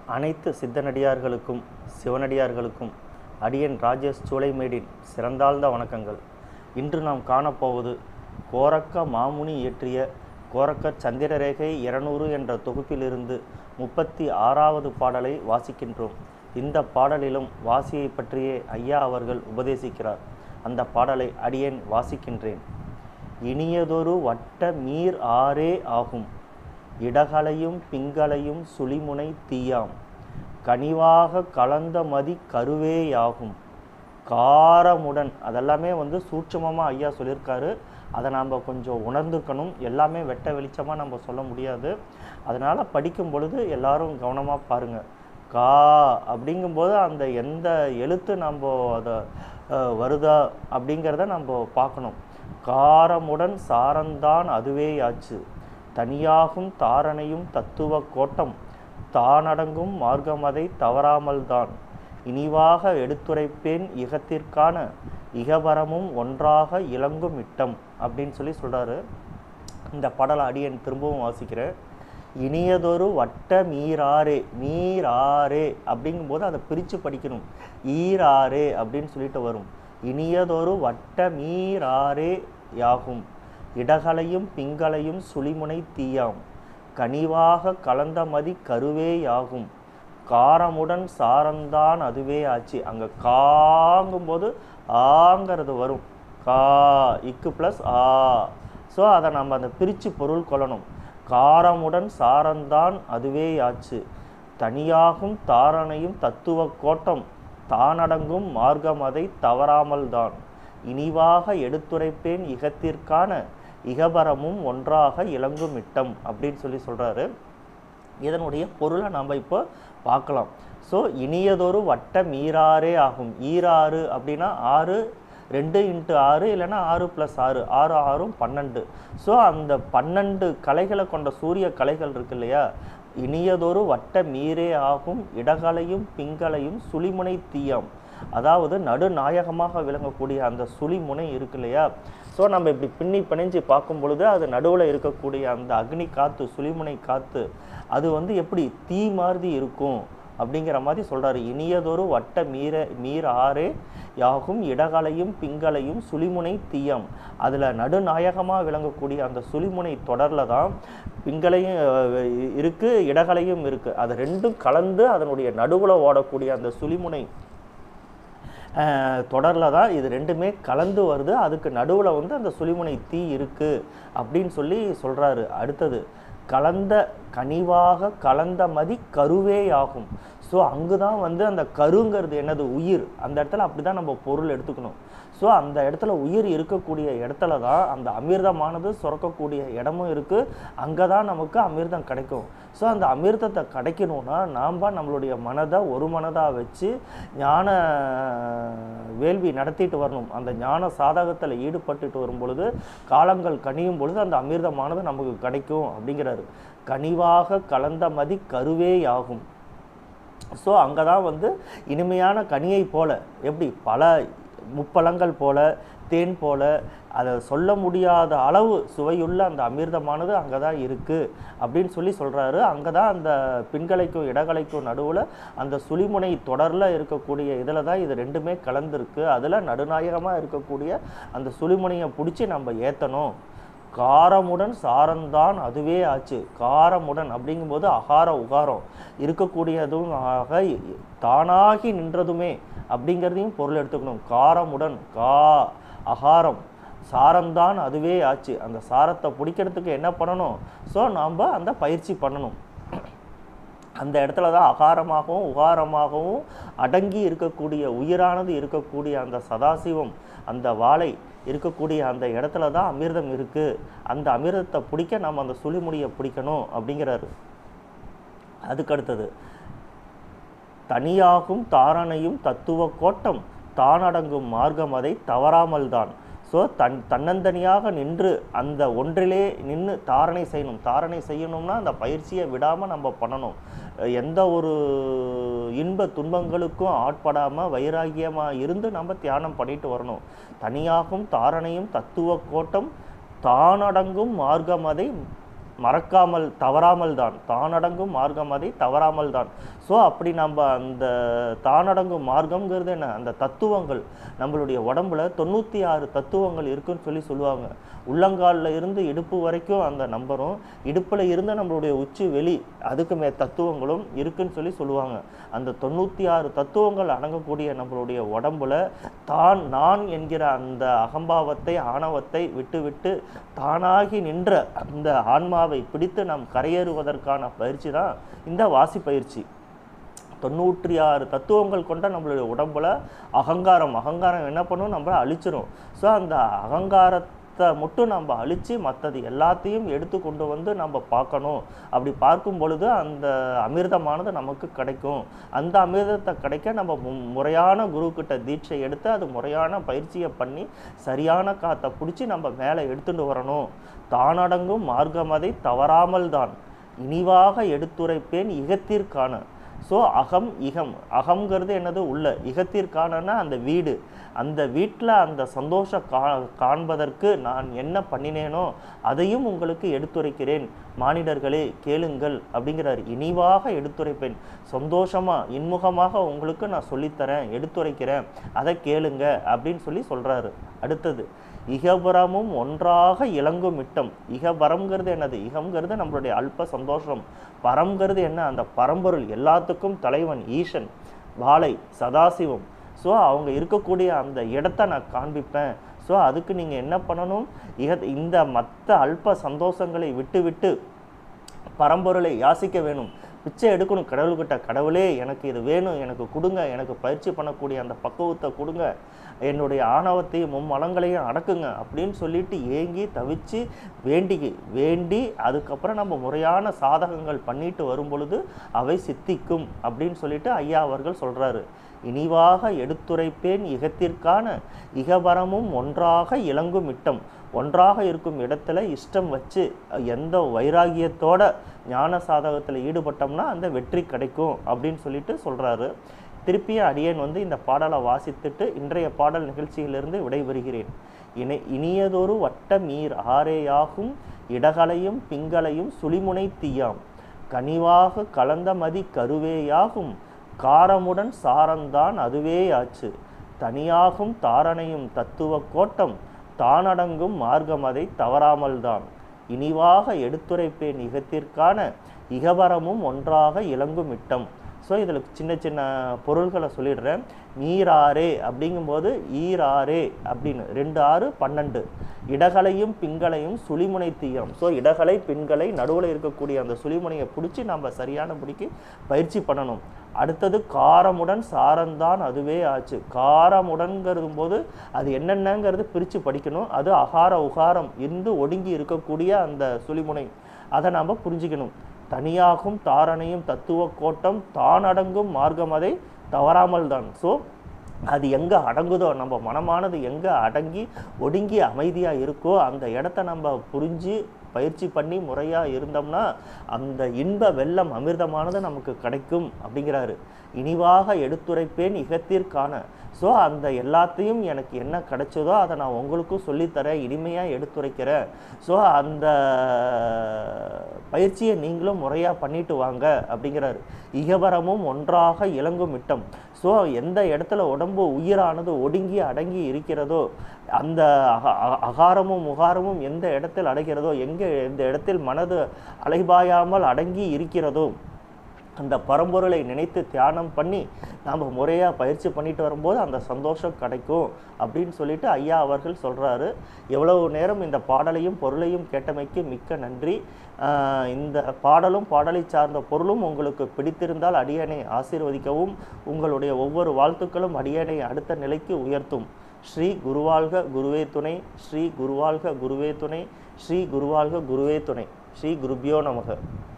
அனைத்து சித்தனடியார்களுக்கும் சிவனடியார்களுக்கும் அடியன் ராஜேஷ் சூளைமேடின் சிறந்தாழ்ந்த வணக்கங்கள் இன்று நாம் காணப்போவது கோரக்க மாமுனி இயற்றிய கோரக்க சந்திரரேகை இருநூறு என்ற தொகுப்பிலிருந்து முப்பத்தி ஆறாவது பாடலை வாசிக்கின்றோம் இந்த பாடலிலும் வாசியை பற்றியே ஐயா அவர்கள் உபதேசிக்கிறார் அந்த பாடலை அடியேன் வாசிக்கின்றேன் இனியதொரு வட்ட மீர் ஆரே ஆகும் இடகலையும் பிங்களையும் சுழிமுனை தீயாம் கனிவாக கலந்த மதி கருவேயாகும் காரமுடன் அதெல்லாமே வந்து சூட்சமமாக ஐயா சொல்லியிருக்காரு அதை நாம் கொஞ்சம் உணர்ந்துக்கணும் எல்லாமே வெட்ட வெளிச்சமாக நம்ம சொல்ல முடியாது அதனால் படிக்கும் பொழுது எல்லாரும் கவனமாக பாருங்கள் கா அப்படிங்கும்போது அந்த எந்த எழுத்து நம்ம அதை அஹ், வருதா அப்படிங்கிறத நம்ம பார்க்கணும் காரமுடன் சாரந்தான் அதுவேயாச்சு தனியாகும் தாரணையும் தத்துவ கோட்டம் தானடங்கும் மார்க்கமதை தவறாமல்தான் இனிவாக எடுத்துரைப்பேன் இகத்திற்கான இகபரமும் ஒன்றாக இலங்கும் இட்டம் அப்படின்னு சொல்லி சொல்றாரு இந்த பாடலை அடியேன் திரும்பவும் வாசிக்கிறேன் இனியதொரு வட்ட மீராரே மீராரே அப்படிங்கும்போது அதை பிரித்து படிக்கணும் ஈராரே அப்படின்னு சொல்லிட்டு வரும் இனியதொரு வட்ட மீராரே யாகும் இடகலையும் பிங்களையும் சுழிமுனை தீயாம் கனிவாக கலந்த மதி கருவேயாகும் காரமுடன் சாரந்தான் அதுவே ஆச்சு அங்கே காங்கும்போது ஆங்கிறது வரும் கா இக்கு ப்ளஸ் ஆ ஸோ அதை நம்ம அந்த பிரித்து பொருள் கொள்ளணும் காரமுடன் சாரந்தான் அதுவே ஆச்சு தனியாகும் தாரணையும் தத்துவ கோட்டம் தானடங்கும் மார்க்கம் அதை தவறாமல் தான் இனிவாக எடுத்துரைப்பேன் இகத்திற்கான இகபரமும் ஒன்றாக இலங்கும் இட்டம் அப்படின்னு சொல்லி சொல்றாரு இதனுடைய பொருளை நம்ம இப்போ பார்க்கலாம் ஸோ இனியதொரு வட்ட மீறாரே ஆகும் ஈராறு அப்படின்னா ஆறு ரெண்டு இன்ட்டு ஆறு இல்லைன்னா ஆறு ப்ளஸ் ஆறு ஆறு ஆறும் பன்னெண்டு ஸோ அந்த பன்னெண்டு கலைகளை கொண்ட சூரிய கலைகள் இருக்கு இல்லையா இனியதொரு வட்ட மீரே ஆகும் இடகலையும் பிங்களையும் சுழிமுனை தீயம் அதாவது நடுநாயகமாக விளங்கக்கூடிய அந்த சுழிமுனை இருக்கு இல்லையா ஸோ நம்ம இப்படி பின்னி பிணைஞ்சு பார்க்கும் பொழுது அது நடுவில் இருக்கக்கூடிய அந்த அக்னி காத்து சுழிமுனை காத்து அது வந்து எப்படி தீ மாதிரி இருக்கும் அப்படிங்கிற மாதிரி சொல்றாரு இனியதொரு வட்ட மீற மீர் ஆறே யாகும் இடகலையும் பிங்களையும் சுழிமுனை தீயம் அதில் நடுநாயகமாக விளங்கக்கூடிய அந்த சுழிமுனை தொடரில் தான் பிங்களையும் அஹ், இருக்கு இடகலையும் இருக்கு அது ரெண்டும் கலந்து அதனுடைய நடுவில் ஓடக்கூடிய அந்த சுழிமுனை தொடரில் தான் இது ரெண்டுமே கலந்து வருது அதுக்கு நடுவில் வந்து அந்த சுழிமுனை தீ இருக்குது அப்படின்னு சொல்லி சொல்கிறாரு அடுத்தது கலந்த கனிவாக கலந்த மதி கருவேயாகும் ஸோ அங்கு தான் வந்து அந்த கருங்கிறது என்னது உயிர் அந்த இடத்துல அப்படி தான் நம்ம பொருள் எடுத்துக்கணும் ஸோ அந்த இடத்துல உயிர் இருக்கக்கூடிய இடத்துல தான் அந்த அமிர்தமானது சுரக்கக்கூடிய இடமும் இருக்குது அங்கே தான் நமக்கு அமிர்தம் கிடைக்கும் ஸோ அந்த அமிர்தத்தை கிடைக்கணும்னா நாம் நம்மளுடைய மனதை ஒரு மனதாக வச்சு ஞான வேள்வி நடத்திட்டு வரணும் அந்த ஞான சாதகத்தில் ஈடுபட்டுட்டு வரும் பொழுது காலங்கள் கனியும் பொழுது அந்த அமிர்தமானது நமக்கு கிடைக்கும் அப்படிங்கிறாரு கனிவாக கலந்த மதி கருவேயாகும் ஸோ அங்கே தான் வந்து இனிமையான கனியை போல எப்படி பல முப்பழங்கள் போல தேன் போல அதை சொல்ல முடியாத அளவு சுவையுள்ள அந்த அமிர்தமானது அங்கே தான் இருக்குது அப்படின்னு சொல்லி சொல்கிறாரு அங்கே தான் அந்த பின்கலைக்கும் இடகலைக்கும் நடுவில் அந்த சுழிமுனை தொடரில் இருக்கக்கூடிய இதில் தான் இது ரெண்டுமே கலந்துருக்கு அதில் நடுநாயகமாக இருக்கக்கூடிய அந்த சுழிமுனையை பிடிச்சி நம்ம ஏற்றணும் காரமுடன் சாரந்தான் அதுவே ஆச்சு காரமுடன் அப்படிங்கும்போது அகார உகாரம் இருக்கக்கூடியதும் ஆக தானாகி நின்றதுமே அப்படிங்கிறதையும் பொருள் எடுத்துக்கணும் காரமுடன் கா அகாரம் சாரம்தான் அதுவே ஆச்சு அந்த சாரத்தை பிடிக்கிறதுக்கு என்ன பண்ணணும் ஸோ நாம் அந்த பயிற்சி பண்ணணும் அந்த இடத்துல தான் அகாரமாகவும் உகாரமாகவும் அடங்கி இருக்கக்கூடிய உயிரானது இருக்கக்கூடிய அந்த சதாசிவம் அந்த வாளை இருக்கக்கூடிய அந்த இடத்துல தான் அமிர்தம் இருக்குது அந்த அமிர்தத்தை பிடிக்க நம்ம அந்த சுழிமுடியை பிடிக்கணும் அப்படிங்கிறாரு அதுக்கடுத்தது தனியாகும் தாரணையும் தத்துவ கோட்டம் தானடங்கும் மார்க்கம் அதை தவறாமல் தான் ஸோ தன் தன்னந்தனியாக நின்று அந்த ஒன்றிலே நின்று தாரணை செய்யணும் தாரணை செய்யணும்னா அந்த பயிற்சியை விடாமல் நம்ம பண்ணணும் அஹ் எந்த ஒரு இன்ப துன்பங்களுக்கும் ஆட்படாமல் வைராகியமாக இருந்து நம்ம தியானம் பண்ணிட்டு வரணும் தனியாகும் தாரணையும் தத்துவ கோட்டம் தானடங்கும் மார்க்கம் அதை மறக்காமல் தவறாமல் தான் தானடங்கும் மார்க்கம் அதை தவறாமல் தான் ஸோ அப்படி நம்ம அந்த தானடங்கும் மார்க்கம்ங்கிறது என்ன அந்த தத்துவங்கள் நம்மளுடைய உடம்புல தொண்ணூற்றி ஆறு தத்துவங்கள் இருக்குன்னு சொல்லி சொல்லுவாங்க உள்ளங்காலில் இருந்து இடுப்பு வரைக்கும் அந்த நம்பரும் இடுப்பில் இருந்த நம்மளுடைய உச்சி வெளி அதுக்கு மே தத்துவங்களும் இருக்குன்னு சொல்லி சொல்லுவாங்க அந்த தொண்ணூற்றி ஆறு தத்துவங்கள் அடங்கக்கூடிய நம்மளுடைய உடம்புல தான் நான் என்கிற அந்த அகம்பாவத்தை ஆணவத்தை விட்டுவிட்டு தானாகி நின்ற அந்த ஆன்மாவை பிடித்து நாம் கரையேறுவதற்கான பயிற்சி தான் இந்த வாசி பயிற்சி தொண்ணூற்றி ஆறு தத்துவங்கள் கொண்ட நம்மளுடைய உடம்புல அகங்காரம் அகங்காரம் என்ன பண்ணும் நம்மளை அழிச்சிரும் ஸோ அந்த அகங்காரத்தை மட்டும் நம்ம அழித்து மற்றது எல்லாத்தையும் எடுத்து கொண்டு வந்து நம்ம பார்க்கணும் அப்படி பார்க்கும் பொழுது அந்த அமிர்தமானது நமக்கு கிடைக்கும் அந்த அமிர்தத்தை கிடைக்க நம்ம மு- முறையான குருக்கிட்ட தீட்சை எடுத்து அது முறையான பயிற்சியை பண்ணி சரியான காத்தை பிடிச்சி நம்ம மேலே எடுத்துட்டு வரணும் தானடங்கும் மார்க்கமதை தவறாமல் தான் இனிவாக எடுத்துரைப்பேன் இகத்திற்கான ஸோ அகம் இகம் அகம்ங்கிறது என்னது உள்ள இகத்திற்கானன்னா அந்த வீடு அந்த வீட்டில் அந்த சந்தோஷம் கா காண்பதற்கு நான் என்ன பண்ணினேனோ அதையும் உங்களுக்கு எடுத்துரைக்கிறேன் மானிடர்களே கேளுங்கள் அப்படிங்கிறார் இனிவாக எடுத்துரைப்பேன் சந்தோஷமா இன்முகமாக உங்களுக்கு நான் சொல்லித்தரேன் எடுத்துரைக்கிறேன் அதை கேளுங்க அப்படின்னு சொல்லி சொல்றாரு அடுத்தது இகபரமும் ஒன்றாக இளங்கும் மிட்டம் இகபரம்ங்கிறது என்னது இகம்ங்கிறது நம்மளுடைய அல்ப சந்தோஷம் பரம்ங்கிறது என்ன அந்த பரம்பொருள் எல்லாத்துக்கும் தலைவன் ஈசன் வாழை சதாசிவம் ஸோ அவங்க இருக்கக்கூடிய அந்த இடத்த நான் காண்பிப்பேன் ஸோ அதுக்கு நீங்கள் என்ன பண்ணணும் இக இந்த மற்ற அல்ப சந்தோஷங்களை விட்டு விட்டு பரம்பொருளை யாசிக்க வேணும் பிச்சை எடுக்கணும் கடவுள்கிட்ட கடவுளே எனக்கு இது வேணும் எனக்கு கொடுங்க எனக்கு பயிற்சி பண்ணக்கூடிய அந்த பக்குவத்தை கொடுங்க என்னுடைய ஆணவத்தையும் மும்மலங்களையும் அடக்குங்க அப்படின்னு சொல்லிட்டு ஏங்கி தவிச்சு வேண்டி வேண்டி அதுக்கப்புறம் நம்ம முறையான சாதகங்கள் பண்ணிட்டு வரும் பொழுது அவை சித்திக்கும் அப்படின்னு சொல்லிட்டு ஐயா அவர்கள் சொல்றாரு இனிவாக எடுத்துரைப்பேன் இகத்திற்கான இகபரமும் ஒன்றாக இளங்கும் இட்டம் ஒன்றாக இருக்கும் இடத்துல இஷ்டம் வச்சு எந்த வைராகியத்தோட ஞான சாதகத்தில் ஈடுபட்டோம்னா அந்த வெற்றி கிடைக்கும் அப்படின்னு சொல்லிட்டு சொல்றாரு திருப்பியும் அடியேன் வந்து இந்த பாடலை வாசித்துட்டு இன்றைய பாடல் நிகழ்ச்சியிலிருந்து விடைபெறுகிறேன் இணை இனியதொரு வட்டமீர் ஆரேயாகும் இடகலையும் பிங்களையும் சுழிமுனை தீயாம் கனிவாக கலந்த மதி கருவேயாகும் காரமுடன் சாரந்தான் அதுவே ஆச்சு தனியாகும் தாரணையும் தத்துவ கோட்டம் தானடங்கும் மார்க்கமதை தவறாமல்தான் இனிவாக எடுத்துரைப்பேன் இகத்திற்கான இகபரமும் ஒன்றாக இளங்கும் இட்டம் ஸோ இதில் சின்ன சின்ன பொருள்களை சொல்லிடுறேன் நீராரே அப்படிங்கும்போது ஈராரே அப்படின்னு ரெண்டு ஆறு பன்னெண்டு இடகலையும் பிங்களையும் சுழிமுனை தீயம் ஸோ இடகலை பின்களை நடுவில் இருக்கக்கூடிய அந்த சுழிமுனையை பிடிச்சி நம்ம சரியான பிடிக்கு பயிற்சி பண்ணணும் அடுத்தது காரமுடன் சாரந்தான் அதுவே ஆச்சு காரமுடன்ங்கிறது போது அது என்னென்னங்கிறது பிரித்து படிக்கணும் அது அகார உகாரம் இருந்து ஒடுங்கி இருக்கக்கூடிய அந்த சுழிமுனை அதை நாம் புரிஞ்சுக்கணும் தனியாகும் தாரணையும் தத்துவ கோட்டம் தான் அடங்கும் மார்க்கம் அதை தவறாமல் தான் ஸோ அது எங்கே அடங்குதோ நம்ம மனமானது எங்கே அடங்கி ஒடுங்கி அமைதியாக இருக்கோ அந்த இடத்த நம்ம புரிஞ்சு பயிற்சி பண்ணி முறையாக இருந்தோம்னா அந்த இன்ப வெள்ளம் அமிர்தமானது நமக்கு கிடைக்கும் அப்படிங்கிறாரு இனிவாக எடுத்துரைப்பேன் இகத்திற்கான ஸோ அந்த எல்லாத்தையும் எனக்கு என்ன கிடைச்சதோ அதை நான் உங்களுக்கும் சொல்லித்தரேன் இனிமையாக எடுத்துரைக்கிறேன் ஸோ அந்த பயிற்சியை நீங்களும் முறையாக பண்ணிட்டு வாங்க அப்படிங்கிறாரு இகவரமும் ஒன்றாக இளங்கும் இட்டம் ஸோ எந்த இடத்துல உடம்பு உயிரானது ஒடுங்கி அடங்கி இருக்கிறதோ அந்த அக- அ- அகாரமும் முகாரமும் எந்த இடத்தில் அடைகிறதோ எங்கே எந்த இடத்தில் மனது அலைபாயாமல் அடங்கி இருக்கிறதோ அந்த பரம்பொருளை நினைத்து தியானம் பண்ணி நாம் முறையாக பயிற்சி பண்ணிட்டு வரும்போது அந்த சந்தோஷம் கிடைக்கும் அப்படின்னு சொல்லிட்டு ஐயா அவர்கள் சொல்கிறாரு எவ்வளவு நேரம் இந்த பாடலையும் பொருளையும் கேட்டமைக்கு மிக்க நன்றி ஆஹ் இந்த பாடலும் பாடலை சார்ந்த பொருளும் உங்களுக்கு பிடித்திருந்தால் அடியனை ஆசீர்வதிக்கவும் உங்களுடைய ஒவ்வொரு வாழ்த்துக்களும் அடியனை அடுத்த நிலைக்கு உயர்த்தும் ஸ்ரீ குருவாழ்க குருவே துணை ஸ்ரீ குருவாழ்க குருவே துணை ஸ்ரீ குருவாழ்க குருவே துணை ஸ்ரீ குருபியோ நமக